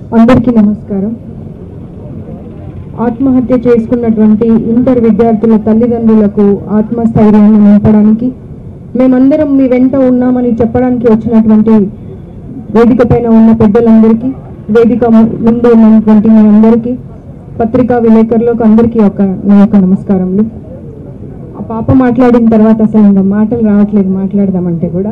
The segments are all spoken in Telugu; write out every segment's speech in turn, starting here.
అందరికీ నమస్కారం ఆత్మహత్య చేసుకున్నటువంటి ఇంటర్ విద్యార్థుల తల్లిదండ్రులకు ఆత్మస్థైర్యాన్ని నింపడానికి మేమందరం మీ వెంట ఉన్నామని చెప్పడానికి వచ్చినటువంటి వేదిక పైన ఉన్న పెద్దలందరికీ వేదిక ము- ముందు ఉన్నటువంటి మీ అందరికీ పత్రికా విలేకరులకు అందరికీ ఒక నా యొక్క నమస్కారములు ఆ పాప మాట్లాడిన తర్వాత అసలు ఇంకా మాటలు రావట్లేదు మాట్లాడదామంటే కూడా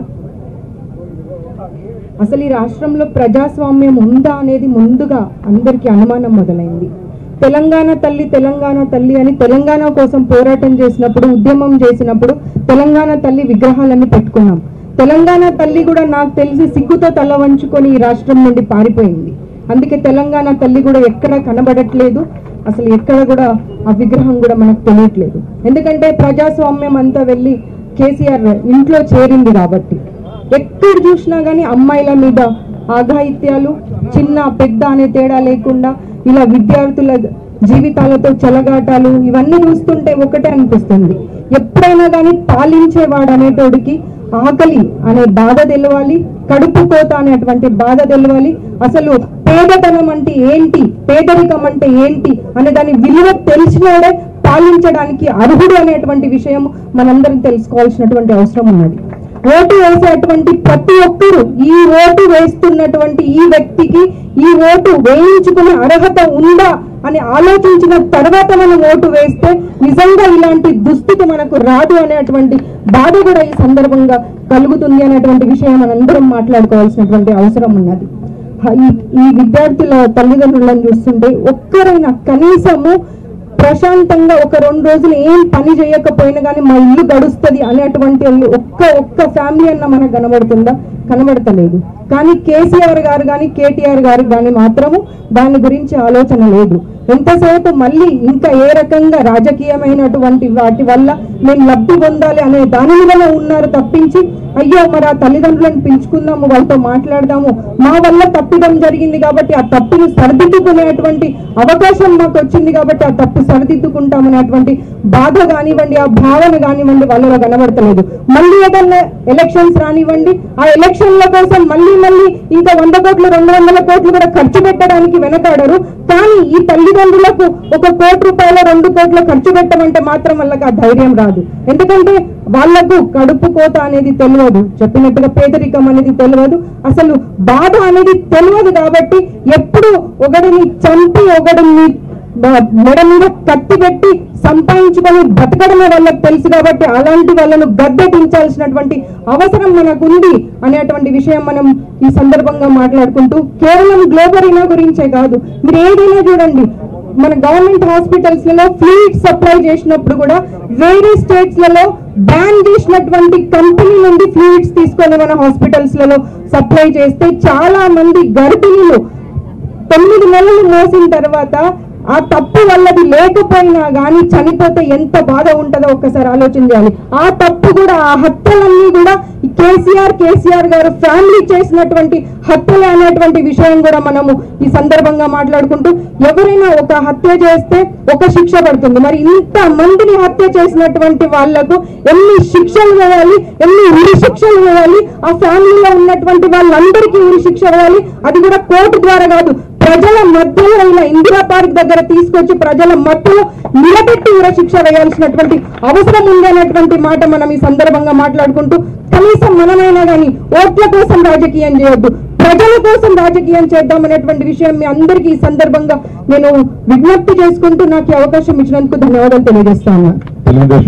అసలు ఈ రాష్ట్రంలో ప్రజాస్వామ్యం ఉందా అనేది ముందుగా అందరికీ అనుమానం మొదలైంది తెలంగాణ తల్లి తెలంగాణ తల్లి అని తెలంగాణ కోసం పోరాటం చేసినప్పుడు ఉద్యమం చేసినప్పుడు తెలంగాణ తల్లి విగ్రహాలన్నీ పెట్టుకున్నాం తెలంగాణ తల్లి కూడా నాకు తెలిసి సిగ్గుతో తల వంచుకొని ఈ రాష్ట్రం నుండి పారిపోయింది అందుకే తెలంగాణ తల్లి కూడా ఎక్కడ కనబడట్లేదు అసలు ఎక్కడ కూడా ఆ విగ్రహం కూడా మనకు తెలియట్లేదు ఎందుకంటే ప్రజాస్వామ్యం అంతా వెళ్ళి కేసీఆర్ ఇంట్లో చేరింది కాబట్టి ఎక్కడ చూసినా కానీ అమ్మాయిల మీద ఆఘాయిత్యాలు చిన్న పెద్ద అనే తేడా లేకుండా ఇలా విద్యార్థుల జీవితాలతో చెలగాటాలు ఇవన్నీ చూస్తుంటే ఒకటే అనిపిస్తుంది ఎప్పుడైనా కానీ పాలించేవాడు అనేటోడికి ఆకలి అనే బాధ తెలవాలి కడుపు కోత అనేటువంటి బాధ తెలవాలి అసలు పేదతనం అంటే ఏంటి పేదరికం అంటే ఏంటి అనే దాని విలువ తెలిసినోడే పాలించడానికి అర్హుడు అనేటువంటి విషయం మనందరం తెలుసుకోవాల్సినటువంటి అవసరం ఉన్నది ఓటు వేసేటువంటి ప్రతి ఒక్కరు ఈ ఓటు వేస్తున్నటువంటి ఈ వ్యక్తికి ఈ ఓటు వేయించుకునే అర్హత ఉందా అని ఆలోచించిన తర్వాత మనం ఓటు వేస్తే నిజంగా ఇలాంటి దుస్థితి మనకు రాదు అనేటువంటి బాధ కూడా ఈ సందర్భంగా కలుగుతుంది అనేటువంటి విషయం మనందరం మాట్లాడుకోవాల్సినటువంటి అవసరం ఉన్నది హ- ఈ ఈ విద్యార్థుల తల్లిదండ్రులను చూస్తుంటే ఒక్కరైనా కనీసము ప్రశాంతంగా ఒక రెండు రోజులు ఏం పని చేయకపోయినా కానీ మా ఇల్లు గడుస్తుంది అనేటువంటి వాళ్ళు ఒక్క ఒక్క ఫ్యామిలీ అన్న మనకు కనబడుతుందా కనబడతలేదు కానీ కేసీఆర్ గారు కానీ కేటీఆర్ గారు కానీ మాత్రము దాని గురించి ఆలోచన లేదు ఎంతసేపు మళ్ళీ ఇంకా ఏ రకంగా రాజకీయమైనటువంటి వాటి వల్ల మేము లబ్ధి పొందాలి అనే దాని మీదనే ఉన్నారు తప్పించి అయ్యో మరి ఆ తల్లిదండ్రులను పిలుచుకుందాము వాళ్ళతో మాట్లాడదాము మా వల్ల తప్పిదం జరిగింది కాబట్టి ఆ తప్పును సరిదిద్దుకునేటువంటి అవకాశం మాకు వచ్చింది కాబట్టి ఆ తప్పు సరిదిద్దుకుంటామనేటువంటి బాధ కానివ్వండి ఆ భావన కానివ్వండి వాళ్ళలో కనబడతలేదు మళ్ళీ ఏదన్నా ఎలక్షన్స్ రానివ్వండి ఆ ఎలక్షన్ల కోసం మళ్ళీ మళ్ళీ ఇంకా వంద కోట్లు రెండు వందల కోట్లు కూడా ఖర్చు పెట్టడానికి వెనకాడరు కానీ ఈ తల్లిదండ్రులకు ఒక కోటి రూపాయల రెండు కోట్ల ఖర్చు పెట్టమంటే మాత్రం వాళ్ళకి ఆ ధైర్యం రాదు ఎందుకంటే వాళ్లకు కడుపు కోత అనేది తెలియదు చెప్పినట్టుగా పేదరికం అనేది తెలియదు అసలు బాధ అనేది తెలియదు కాబట్టి ఎప్పుడు ఒకడిని చంపి ఒకడిని బ- మెడ మీద కత్తి పెట్టి సంపాదించుకొని బతకడమే వాళ్ళకి తెలుసు కాబట్టి అలాంటి వాళ్ళను గద్దె దించాల్సినటువంటి అవసరం మనకుంది అనేటువంటి విషయం మనం ఈ సందర్భంగా మాట్లాడుకుంటూ కేవలం గ్లోబరీనా గురించే కాదు మీరు ఏదైనా చూడండి మన గవర్నమెంట్ హాస్పిటల్స్ లలో ఫ్లూయిడ్ సప్లై చేసినప్పుడు కూడా వేరే స్టేట్స్ లలో బ్యాన్ చేసినటువంటి కంపెనీ నుండి ఫ్లూయిడ్స్ తీసుకొని మన హాస్పిటల్స్ లలో సప్లై చేస్తే చాలా మంది గర్భిణీలు తొమ్మిది నెలలు మోసిన తర్వాత ఆ తప్పు వల్లది లేకపోయినా గానీ చనిపోతే ఎంత బాధ ఉంటుందో ఒక్కసారి ఆలోచన చేయాలి ఆ తప్పు కూడా ఆ హత్యలన్నీ కూడా ఈ కేసీఆర్ కేసీఆర్ గారు ఫ్యామిలీ చేసినటువంటి హత్యలు అనేటువంటి విషయం కూడా మనము ఈ సందర్భంగా మాట్లాడుకుంటూ ఎవరైనా ఒక హత్య చేస్తే ఒక శిక్ష పడుతుంది మరి ఇంత మందిని హత్య చేసినటువంటి వాళ్లకు ఎన్ని శిక్షలు వేయాలి ఎన్ని ఉరి శిక్షలు వేయాలి ఆ ఫ్యామిలీలో ఉన్నటువంటి వాళ్ళందరికీ ఉరి శిక్ష వేయాలి అది కూడా కోర్టు ద్వారా కాదు ప్రజల మధ్యలో ఇలా ఇందిరా పార్క్ దగ్గర తీసుకొచ్చి ప్రజల మధ్యలో నిలబెట్టి ఉర శిక్ష వేయాల్సినటువంటి అవసరం ఉంది అనేటువంటి మాట మనం ఈ సందర్భంగా మాట్లాడుకుంటూ కనీసం మనమైనా కానీ ఓట్ల కోసం రాజకీయం చేయొద్దు ప్రజల కోసం రాజకీయం చేద్దామనేటువంటి విషయం మీ అందరికీ ఈ సందర్భంగా నేను విజ్ఞప్తి చేసుకుంటూ నాకు ఈ అవకాశం ఇచ్చినందుకు ధన్యవాదాలు తెలియజేస్తాను తెలుగుదేశం